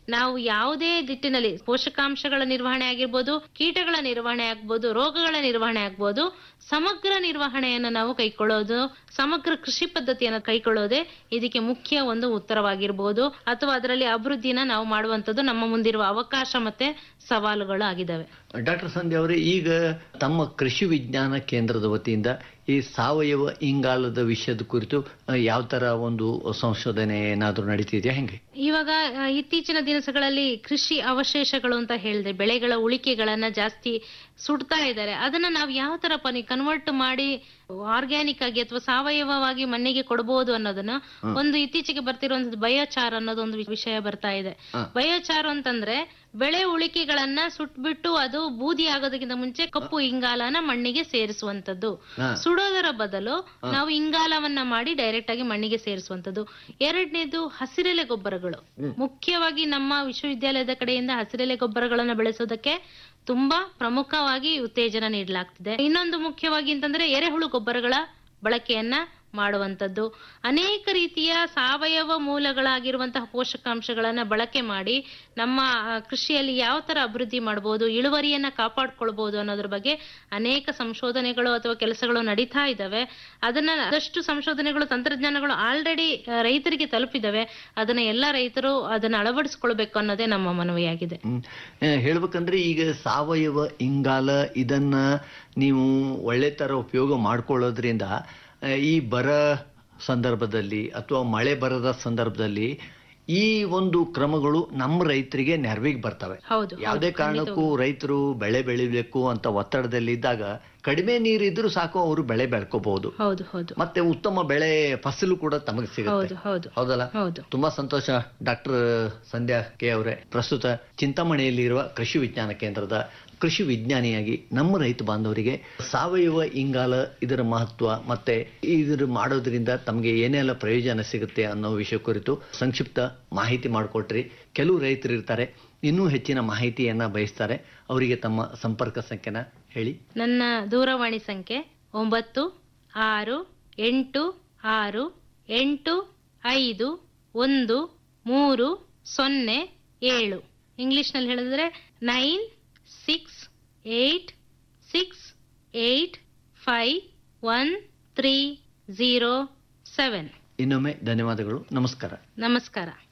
ನಾವು ಯಾವುದೇ ನಿಟ್ಟಿನಲ್ಲಿ ಪೋಷಕಾಂಶಗಳ ನಿರ್ವಹಣೆ ಆಗಿರ್ಬೋದು ಕೀಟಗಳ ನಿರ್ವಹಣೆ ಆಗ್ಬೋದು ರೋಗಗಳ ನಿರ್ವಹಣೆ ಆಗ್ಬೋದು ಸಮಗ್ರ ನಿರ್ವಹಣೆಯನ್ನು ನಾವು ಕೈಗೊಳ್ಳೋದು ಸಮಗ್ರ ಕೃಷಿ ಪದ್ಧತಿಯನ್ನು ಕೈಗೊಳ್ಳೋದೇ ಇದಕ್ಕೆ ಮುಖ್ಯ ಒಂದು ಉತ್ತರವಾಗಿರ್ಬೋದು ಅಥವಾ ಅದರಲ್ಲಿ ಅಭಿವೃದ್ಧಿನ ನಾವು ಮಾಡುವಂತದ್ದು ನಮ್ಮ ಮುಂದಿರುವ ಅವಕಾಶ ಮತ್ತೆ ಸವಾಲುಗಳು ಆಗಿದ್ದಾವೆ ಡಾಕ್ಟರ್ ಸಂಧ್ಯಾ ಅವರೇ ಈಗ ತಮ್ಮ ಕೃಷಿ ವಿಜ್ಞಾನ ಕೇಂದ್ರದ ವತಿಯಿಂದ ಈ ಸಾವಯವ ಇಂಗಾಲದ ವಿಷಯದ ಕುರಿತು ಯಾವ ತರ ಒಂದು ಸಂಶೋಧನೆ ಏನಾದರೂ ನಡೀತಿದೆಯಾ ಹೆಂಗೆ ಇವಾಗ ಆ, ಇತ್ತೀಚಿನ ದಿವಸಗಳಲ್ಲಿ ಕೃಷಿ ಅವಶೇಷಗಳು ಅಂತ ಹೇಳಿದೆ ಬೆಳೆಗಳ ಉಳಿಕೆಗಳನ್ನ ಜಾಸ್ತಿ ಸುಡ್ತಾ ಇದ್ದಾರೆ ಅದನ್ನ ನಾವು ಯಾವ ತರ ಪನಿ ಕನ್ವರ್ಟ್ ಮಾಡಿ ಆರ್ಗ್ಯಾನಿಕ್ ಆಗಿ ಅಥವಾ ಸಾವಯವವಾಗಿ ಮಣ್ಣಿಗೆ ಕೊಡಬಹುದು ಅನ್ನೋದನ್ನ ಒಂದು ಇತ್ತೀಚೆಗೆ ಬರ್ತಿರುವಂತದ್ದು ಬಯೋಚಾರ್ ಅನ್ನೋದು ಒಂದು ವಿಷಯ ಬರ್ತಾ ಇದೆ ಬಯೋಚಾರ್ ಅಂತಂದ್ರೆ ಬೆಳೆ ಉಳಿಕೆಗಳನ್ನ ಸುಟ್ಬಿಟ್ಟು ಅದು ಬೂದಿ ಆಗೋದಕ್ಕಿಂತ ಮುಂಚೆ ಕಪ್ಪು ಇಂಗಾಲನ ಮಣ್ಣಿಗೆ ಸೇರಿಸುವಂತದ್ದು ಹಾ. ಸುಡೋದರ ಬದಲು ನಾವು ಇಂಗಾಲವನ್ನ ಮಾಡಿ ಡೈರೆಕ್ಟ್ ಆಗಿ ಮಣ್ಣಿಗೆ ಸೇರಿಸುವಂತದ್ದು ಎರಡನೇದು ಹಸಿರೆಲೆ ಗೊಬ್ಬರಗಳು ಮುಖ್ಯವಾಗಿ ನಮ್ಮ ವಿಶ್ವವಿದ್ಯಾಲಯದ ಕಡೆಯಿಂದ ಹಸಿರೆಲೆ ಗೊಬ್ಬರಗಳನ್ನ ಬೆಳೆಸೋದಕ್ಕೆ ತುಂಬಾ ಪ್ರಮುಖವಾಗಿ ಉತ್ತೇಜನ ನೀಡಲಾಗ್ತಿದೆ ಇನ್ನೊಂದು ಮುಖ್ಯವಾಗಿ ಅಂತಂದ್ರೆ ಎರೆಹುಳು ಗೊಬ್ಬರಗಳ ಬಳಕೆಯನ್ನ ಮಾಡುವಂತದ್ದು ಅನೇಕ ರೀತಿಯ ಸಾವಯವ ಮೂಲಗಳಾಗಿರುವಂತಹ ಪೋಷಕಾಂಶಗಳನ್ನ ಬಳಕೆ ಮಾಡಿ ನಮ್ಮ ಆ, ಕೃಷಿಯಲ್ಲಿ ಯಾವ ತರ ಅಭಿವೃದ್ಧಿ ಮಾಡಬಹುದು ಇಳುವರಿಯನ್ನ ಕಾಪಾಡ್ಕೊಳ್ಬಹುದು ಅನ್ನೋದ್ರ ಬಗ್ಗೆ ಅನೇಕ ಸಂಶೋಧನೆಗಳು ಅಥವಾ ಕೆಲಸಗಳು ನಡೀತಾ ಇದ್ದಾವೆ ಅದನ್ನ ಆದಷ್ಟು ಸಂಶೋಧನೆಗಳು ತಂತ್ರಜ್ಞಾನಗಳು ಆಲ್ರೆಡಿ ರೈತರಿಗೆ ತಲುಪಿದಾವೆ ಅದನ್ನ ಎಲ್ಲ ರೈತರು ಅದನ್ನ ಅಳವಡಿಸ್ಕೊಳ್ಬೇಕು ಅನ್ನೋದೇ ನಮ್ಮ ಮನವಿಯಾಗಿದೆ ಹ್ಮ್. ಆ, ಹೇಳ್ಬೇಕಂದ್ರೆ ಈಗ ಸಾವಯವ ಇಂಗಾಲ ಇದನ್ನ ನೀವು ಒಳ್ಳೆ ತರ ಉಪಯೋಗ ಮಾಡ್ಕೊಳ್ಳೋದ್ರಿಂದ ಆ, ಈ ಬರ ಸಂದರ್ಭದಲ್ಲಿ ಅಥವಾ ಮಳೆ ಬರದ ಸಂದರ್ಭದಲ್ಲಿ ಈ ಒಂದು ಕ್ರಮಗಳು ನಮ್ಮ ರೈತರಿಗೆ ನೆರವಿಗೆ ಬರ್ತವೆ ಹೌದು ಯಾವುದೇ ಕಾರಣಕ್ಕೂ ರೈತರು ಬೆಳೆ ಬೆಳಿಬೇಕು ಅಂತ ಒತ್ತಡದಲ್ಲಿದ್ದಾಗ ಕಡಿಮೆ ನೀರಿದ್ರೂ ಸಾಕು ಅವರು ಬೆಳೆ ಬೆಳ್ಕೋಬಹುದು ಹೌದು ಹೌದು ಮತ್ತೆ ಉತ್ತಮ ಬೆಳೆ ಫಸಲು ಕೂಡ ತಮಗೆ ಸಿಗುತ್ತೆ ಹೌದು ಹೌದು ಹೌದಲ್ಲ ಹೌದು ತುಂಬಾ ಸಂತೋಷ ಡಾಕ್ಟರ್ ಸಂಧ್ಯಾ ಕೆ ಅವರೇ ಪ್ರಸ್ತುತ ಚಿಂತಾಮಣಿಯಲ್ಲಿರುವ ಕೃಷಿ ವಿಜ್ಞಾನ ಕೇಂದ್ರದ ಕೃಷಿ ವಿಜ್ಞಾನಿಯಾಗಿ ನಮ್ಮ ರೈತ ಬಾಂಧವರಿಗೆ ಸಾವಯವ ಇಂಗಾಲ ಇದರ ಮಹತ್ವ ಮತ್ತೆ ಇದರ ಮಾಡೋದ್ರಿಂದ ತಮಗೆ ಏನೆಲ್ಲ ಪ್ರಯೋಜನ ಸಿಗುತ್ತೆ ಅನ್ನೋ ವಿಷಯ ಕುರಿತು ಸಂಕ್ಷಿಪ್ತ ಮಾಹಿತಿ ಮಾಡಿಕೊಟ್ರಿ ಕೆಲವು ರೈತರು ಇರ್ತಾರೆ ಇನ್ನೂ ಹೆಚ್ಚಿನ ಮಾಹಿತಿಯನ್ನ ಬಯಸ್ತಾರೆ ಅವರಿಗೆ ತಮ್ಮ ಸಂಪರ್ಕ ಸಂಖ್ಯೆನ ಹೇಳಿ ನನ್ನ ದೂರವಾಣಿ ಸಂಖ್ಯೆ ಒಂಬತ್ತು ಆರು ಎಂಟು ಆರು ಎಂಟು ಐದು ಒಂದು ಮೂರು ಸೊನ್ನೆ ಏಳು ಇಂಗ್ಲಿಷ್ನಲ್ಲಿ ಹೇಳಿದ್ರೆ nine six eight six eight five one three zero seven ಇನ್ನೊಮ್ಮೆ ಧನ್ಯವಾದಗಳು ನಮಸ್ಕಾರ ನಮಸ್ಕಾರ